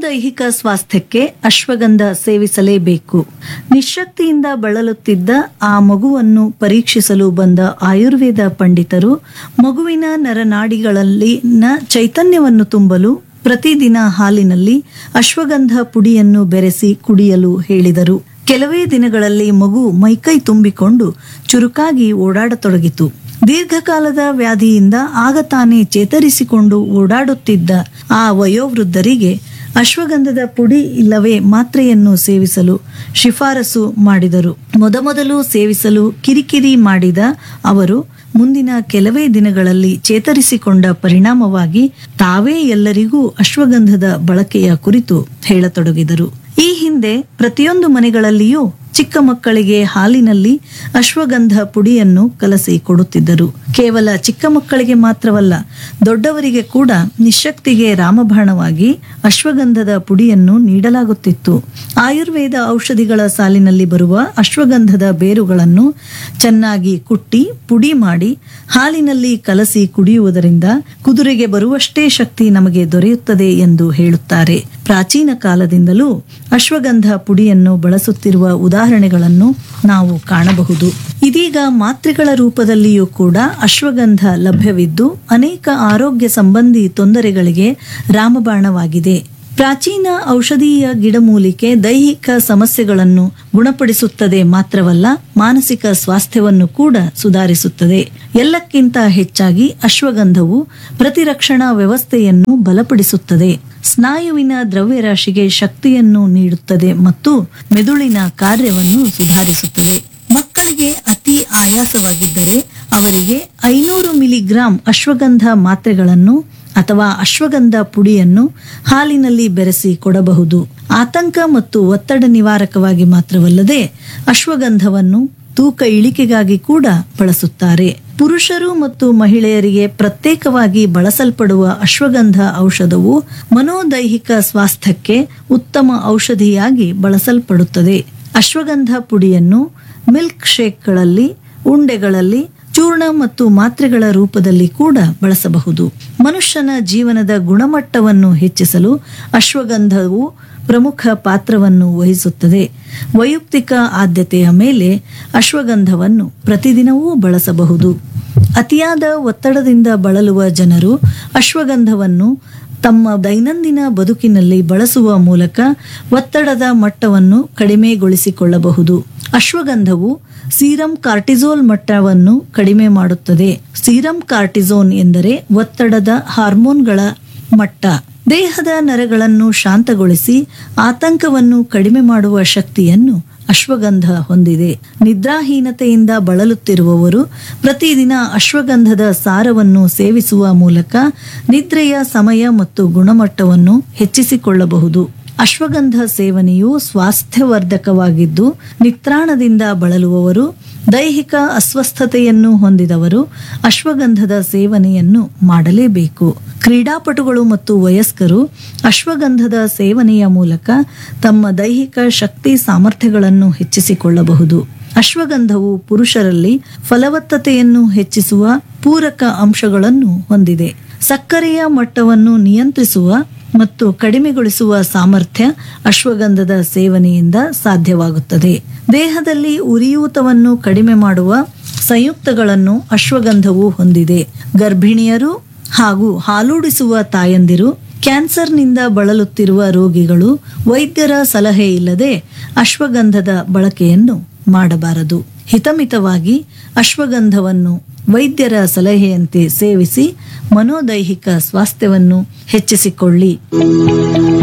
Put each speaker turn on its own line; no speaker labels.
ಮನೋದೈಹಿಕ ಸ್ವಾಸ್ಥ್ಯಕ್ಕೆ ಅಶ್ವಗಂಧ ಸೇವಿಸಲೇಬೇಕು ನಿಶಕ್ತಿಯಿಂದ ಬಳಲುತ್ತಿದ್ದ ಆ ಮಗುವನ್ನು ಪರೀಕ್ಷಿಸಲು ಬಂದ ಆಯುರ್ವೇದ ಪಂಡಿತರು ಮಗುವಿನ ನರನಾಡಿಗಳಲ್ಲಿನ ಚೈತನ್ಯವನ್ನು ತುಂಬಲು ಪ್ರತಿದಿನ ಹಾಲಿನಲ್ಲಿ ಅಶ್ವಗಂಧ ಪುಡಿಯನ್ನು ಬೆರೆಸಿ ಕುಡಿಯಲು ಹೇಳಿದರು ಕೆಲವೇ ದಿನಗಳಲ್ಲಿ ಮಗು ಮೈಕೈ ತುಂಬಿಕೊಂಡು ಚುರುಕಾಗಿ ಓಡಾಡತೊಡಗಿತು ದೀರ್ಘಕಾಲದ ವ್ಯಾಧಿಯಿಂದ ಆಗ ತಾನೇ ಚೇತರಿಸಿಕೊಂಡು ಓಡಾಡುತ್ತಿದ್ದ ಆ ವಯೋವೃದ್ಧರಿಗೆ ಅಶ್ವಗಂಧದ ಪುಡಿ ಇಲ್ಲವೇ ಮಾತ್ರೆಯನ್ನು ಸೇವಿಸಲು ಶಿಫಾರಸು ಮಾಡಿದರು ಮೊದಮೊದಲು ಸೇವಿಸಲು ಕಿರಿಕಿರಿ ಮಾಡಿದ ಅವರು ಮುಂದಿನ ಕೆಲವೇ ದಿನಗಳಲ್ಲಿ ಚೇತರಿಸಿಕೊಂಡ ಪರಿಣಾಮವಾಗಿ ತಾವೇ ಎಲ್ಲರಿಗೂ ಅಶ್ವಗಂಧದ ಬಳಕೆಯ ಕುರಿತು ಹೇಳತೊಡಗಿದರು ಈ ಹಿಂದೆ ಪ್ರತಿಯೊಂದು ಮನೆಗಳಲ್ಲಿಯೂ ಚಿಕ್ಕ ಮಕ್ಕಳಿಗೆ ಹಾಲಿನಲ್ಲಿ ಅಶ್ವಗಂಧ ಪುಡಿಯನ್ನು ಕಲಸಿ ಕೊಡುತ್ತಿದ್ದರು ಕೇವಲ ಚಿಕ್ಕ ಮಕ್ಕಳಿಗೆ ಮಾತ್ರವಲ್ಲ ದೊಡ್ಡವರಿಗೆ ಕೂಡ ನಿಶಕ್ತಿಗೆ ರಾಮಬಾಣವಾಗಿ ಅಶ್ವಗಂಧದ ಪುಡಿಯನ್ನು ನೀಡಲಾಗುತ್ತಿತ್ತು ಆಯುರ್ವೇದ ಔಷಧಿಗಳ ಸಾಲಿನಲ್ಲಿ ಬರುವ ಅಶ್ವಗಂಧದ ಬೇರುಗಳನ್ನು ಚೆನ್ನಾಗಿ ಕುಟ್ಟಿ ಪುಡಿ ಮಾಡಿ ಹಾಲಿನಲ್ಲಿ ಕಲಸಿ ಕುಡಿಯುವುದರಿಂದ ಕುದುರೆಗೆ ಬರುವಷ್ಟೇ ಶಕ್ತಿ ನಮಗೆ ದೊರೆಯುತ್ತದೆ ಎಂದು ಹೇಳುತ್ತಾರೆ ಪ್ರಾಚೀನ ಕಾಲದಿಂದಲೂ ಅಶ್ವಗಂಧ ಪುಡಿಯನ್ನು ಬಳಸುತ್ತಿರುವ ಉದಾಹರಣೆಗಳನ್ನು ನಾವು ಕಾಣಬಹುದು ಇದೀಗ ಮಾತ್ರೆಗಳ ರೂಪದಲ್ಲಿಯೂ ಕೂಡ ಅಶ್ವಗಂಧ ಲಭ್ಯವಿದ್ದು ಅನೇಕ ಆರೋಗ್ಯ ಸಂಬಂಧಿ ತೊಂದರೆಗಳಿಗೆ ರಾಮಬಾಣವಾಗಿದೆ ಪ್ರಾಚೀನ ಔಷಧೀಯ ಗಿಡಮೂಲಿಕೆ ದೈಹಿಕ ಸಮಸ್ಯೆಗಳನ್ನು ಗುಣಪಡಿಸುತ್ತದೆ ಮಾತ್ರವಲ್ಲ ಮಾನಸಿಕ ಸ್ವಾಸ್ಥ್ಯವನ್ನು ಕೂಡ ಸುಧಾರಿಸುತ್ತದೆ ಎಲ್ಲಕ್ಕಿಂತ ಹೆಚ್ಚಾಗಿ ಅಶ್ವಗಂಧವು ಪ್ರತಿರಕ್ಷಣಾ ವ್ಯವಸ್ಥೆಯನ್ನು ಬಲಪಡಿಸುತ್ತದೆ ಸ್ನಾಯುವಿನ ದ್ರವ್ಯರಾಶಿಗೆ ಶಕ್ತಿಯನ್ನು ನೀಡುತ್ತದೆ ಮತ್ತು ಮೆದುಳಿನ ಕಾರ್ಯವನ್ನು ಸುಧಾರಿಸುತ್ತದೆ ಮಕ್ಕಳಿಗೆ ಅತಿ ಆಯಾಸವಾಗಿದ್ದರೆ ಅವರಿಗೆ ಐನೂರು ಮಿಲಿಗ್ರಾಂ ಅಶ್ವಗಂಧ ಮಾತ್ರೆಗಳನ್ನು ಅಥವಾ ಅಶ್ವಗಂಧ ಪುಡಿಯನ್ನು ಹಾಲಿನಲ್ಲಿ ಬೆರೆಸಿ ಕೊಡಬಹುದು ಆತಂಕ ಮತ್ತು ಒತ್ತಡ ನಿವಾರಕವಾಗಿ ಮಾತ್ರವಲ್ಲದೆ ಅಶ್ವಗಂಧವನ್ನು ತೂಕ ಇಳಿಕೆಗಾಗಿ ಕೂಡ ಬಳಸುತ್ತಾರೆ ಪುರುಷರು ಮತ್ತು ಮಹಿಳೆಯರಿಗೆ ಪ್ರತ್ಯೇಕವಾಗಿ ಬಳಸಲ್ಪಡುವ ಅಶ್ವಗಂಧ ಔಷಧವು ಮನೋದೈಹಿಕ ಸ್ವಾಸ್ಥ್ಯಕ್ಕೆ ಉತ್ತಮ ಔಷಧಿಯಾಗಿ ಬಳಸಲ್ಪಡುತ್ತದೆ ಅಶ್ವಗಂಧ ಪುಡಿಯನ್ನು ಮಿಲ್ಕ್ ಶೇಕ್ಗಳಲ್ಲಿ ಉಂಡೆಗಳಲ್ಲಿ ಚೂರ್ಣ ಮತ್ತು ಮಾತ್ರೆಗಳ ರೂಪದಲ್ಲಿ ಕೂಡ ಬಳಸಬಹುದು ಮನುಷ್ಯನ ಜೀವನದ ಗುಣಮಟ್ಟವನ್ನು ಹೆಚ್ಚಿಸಲು ಅಶ್ವಗಂಧವು ಪ್ರಮುಖ ಪಾತ್ರವನ್ನು ವಹಿಸುತ್ತದೆ ವೈಯಕ್ತಿಕ ಆದ್ಯತೆಯ ಮೇಲೆ ಅಶ್ವಗಂಧವನ್ನು ಪ್ರತಿದಿನವೂ ಬಳಸಬಹುದು ಅತಿಯಾದ ಒತ್ತಡದಿಂದ ಬಳಲುವ ಜನರು ಅಶ್ವಗಂಧವನ್ನು ತಮ್ಮ ದೈನಂದಿನ ಬದುಕಿನಲ್ಲಿ ಬಳಸುವ ಮೂಲಕ ಒತ್ತಡದ ಮಟ್ಟವನ್ನು ಕಡಿಮೆಗೊಳಿಸಿಕೊಳ್ಳಬಹುದು ಅಶ್ವಗಂಧವು ಸೀರಂ ಕಾರ್ಟಿಸೋಲ್ ಮಟ್ಟವನ್ನು ಕಡಿಮೆ ಮಾಡುತ್ತದೆ ಸೀರಂ ಕಾರ್ಟಿಸೋನ್ ಎಂದರೆ ಒತ್ತಡದ ಹಾರ್ಮೋನ್ಗಳ ಮಟ್ಟ ದೇಹದ ನರಗಳನ್ನು ಶಾಂತಗೊಳಿಸಿ ಆತಂಕವನ್ನು ಕಡಿಮೆ ಮಾಡುವ ಶಕ್ತಿಯನ್ನು ಅಶ್ವಗಂಧ ಹೊಂದಿದೆ ನಿದ್ರಾಹೀನತೆಯಿಂದ ಬಳಲುತ್ತಿರುವವರು ಪ್ರತಿದಿನ ಅಶ್ವಗಂಧದ ಸಾರವನ್ನು ಸೇವಿಸುವ ಮೂಲಕ ನಿದ್ರೆಯ ಸಮಯ ಮತ್ತು ಗುಣಮಟ್ಟವನ್ನು ಹೆಚ್ಚಿಸಿಕೊಳ್ಳಬಹುದು ಅಶ್ವಗಂಧ ಸೇವನೆಯು ಸ್ವಾಸ್ಥ್ಯವರ್ಧಕವಾಗಿದ್ದು ನಿತ್ರಾಣದಿಂದ ಬಳಲುವವರು ದೈಹಿಕ ಅಸ್ವಸ್ಥತೆಯನ್ನು ಹೊಂದಿದವರು ಅಶ್ವಗಂಧದ ಸೇವನೆಯನ್ನು ಮಾಡಲೇಬೇಕು ಕ್ರೀಡಾಪಟುಗಳು ಮತ್ತು ವಯಸ್ಕರು ಅಶ್ವಗಂಧದ ಸೇವನೆಯ ಮೂಲಕ ತಮ್ಮ ದೈಹಿಕ ಶಕ್ತಿ ಸಾಮರ್ಥ್ಯಗಳನ್ನು ಹೆಚ್ಚಿಸಿಕೊಳ್ಳಬಹುದು ಅಶ್ವಗಂಧವು ಪುರುಷರಲ್ಲಿ ಫಲವತ್ತತೆಯನ್ನು ಹೆಚ್ಚಿಸುವ ಪೂರಕ ಅಂಶಗಳನ್ನು ಹೊಂದಿದೆ ಸಕ್ಕರೆಯ ಮಟ್ಟವನ್ನು ನಿಯಂತ್ರಿಸುವ ಮತ್ತು ಕಡಿಮೆಗೊಳಿಸುವ ಸಾಮರ್ಥ್ಯ ಅಶ್ವಗಂಧದ ಸೇವನೆಯಿಂದ ಸಾಧ್ಯವಾಗುತ್ತದೆ ದೇಹದಲ್ಲಿ ಉರಿಯೂತವನ್ನು ಕಡಿಮೆ ಮಾಡುವ ಸಂಯುಕ್ತಗಳನ್ನು ಅಶ್ವಗಂಧವು ಹೊಂದಿದೆ ಗರ್ಭಿಣಿಯರು ಹಾಗೂ ಹಾಲೂಡಿಸುವ ತಾಯಂದಿರು ಕ್ಯಾನ್ಸರ್ನಿಂದ ಬಳಲುತ್ತಿರುವ ರೋಗಿಗಳು ವೈದ್ಯರ ಸಲಹೆ ಇಲ್ಲದೆ ಅಶ್ವಗಂಧದ ಬಳಕೆಯನ್ನು ಮಾಡಬಾರದು ಹಿತಮಿತವಾಗಿ ಅಶ್ವಗಂಧವನ್ನು ವೈದ್ಯರ ಸಲಹೆಯಂತೆ ಸೇವಿಸಿ ಮನೋದೈಹಿಕ ಸ್ವಾಸ್ಥ್ಯವನ್ನು ಹೆಚ್ಚಿಸಿಕೊಳ್ಳಿ